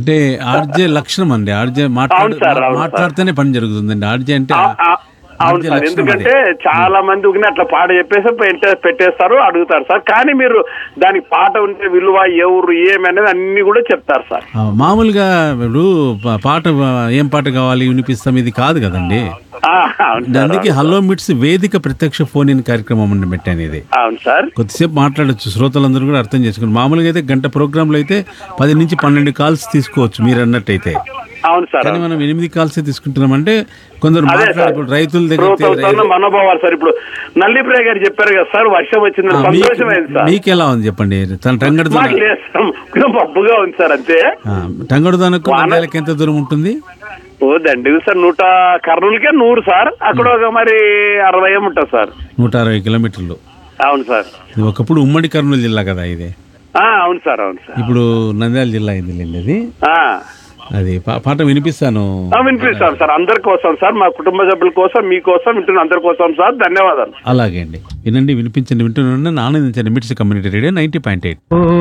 అంటే ఆర్జే లక్షణం అండి ఆర్జే మాట్లాడు అవును సార్, అవును సార్. మాట్లాడితేనే పని జరుగుతుందండి ఆర్జే అంటే ఆ- ఆ- అవును ఆర్జే సార్ లక్షణం అది. ఎందుకంటే చాలా మంది ఉగిన అట్లా పాట చెప్పేసి పెట్టే- పెట్టేస్తారు అడుగుతారు సార్ కానీ మీరు దానికి పాట ఉండే విలువ ఎవరు ఏమి అనేది అన్ని కూడా చెప్తారు సార్ ఆ, మామూలుగా ఇప్పుడు పా- పాట ఏం పాట కావాలి వినిపిస్తాం ఇది కాదు కదండి ఆ, అవును సార్ అందుకే హలో మిట్స్ వేదిక ప్రత్యక్ష ఫోన్ ఇన్ కార్యక్రమం అని పెట్టాను ఇది అవును సార్ కొద్దిసేపు మాట్లాడొచ్చు శ్రోతలందరూ కూడా అర్థం చేసుకోండి మామూలుగా అయితే గంట ప్రోగ్రాంలో అయితే పది నుంచి పన్నెండు కాల్స్ తీసుకోవచ్చు మీరు అన్నట్టయితే అవును సార్ కానీ మనం ఎనిమిది కాల్సే తీసుకుంటున్నామంటే కొందరు అదే సార్. మాట్లాడే రైతుల దగ్గర శ్రోతలతో మనోభావాలు సార్ ఇప్పుడు నల్లిప్రాయ్ గారు చెప్పారు కదా సార్ వర్షం వచ్చిందని సంతోషమైంది సార్ మీకు ఎలా ఉంది చెప్పండి తన మాకు టంగడుదాన లేదు సార్ కొంచెం పప్పుగా ఉంది సార్ అంతే టంగడుదానకు మండలకి ఎంత దూరం ఉంటుంది ఓ దండి సార్ నూట కర్నూలుకే నూరు సార్ అక్కడ ఒక మరి అరవై ఏమి ఉంటుంది సార్ నూట అరవై కిలోమీటర్లు అవును సార్ ఇది ఒకప్పుడు ఉమ్మడి కర్నూలు జిల్లా కదా ఇది ఆ, అవును సార్ అవును సార్ ఇప్పుడు నంద్యాల జిల్లా అయింది లేండి అది ఆ. అది పా- పాట వినిపిస్తాను ఆ, వినిపిస్తాం సార్ అందరి కోసం సార్ మా కుటుంబ సభ్యుల కోసం మీకోసం వింటున్న అందరి కోసం సార్ ధన్యవాదాలు అలాగే అండి వినండి వినిపించండి వింటున్నాను ఆనందించండి MITS community radio ninety point eight ఓ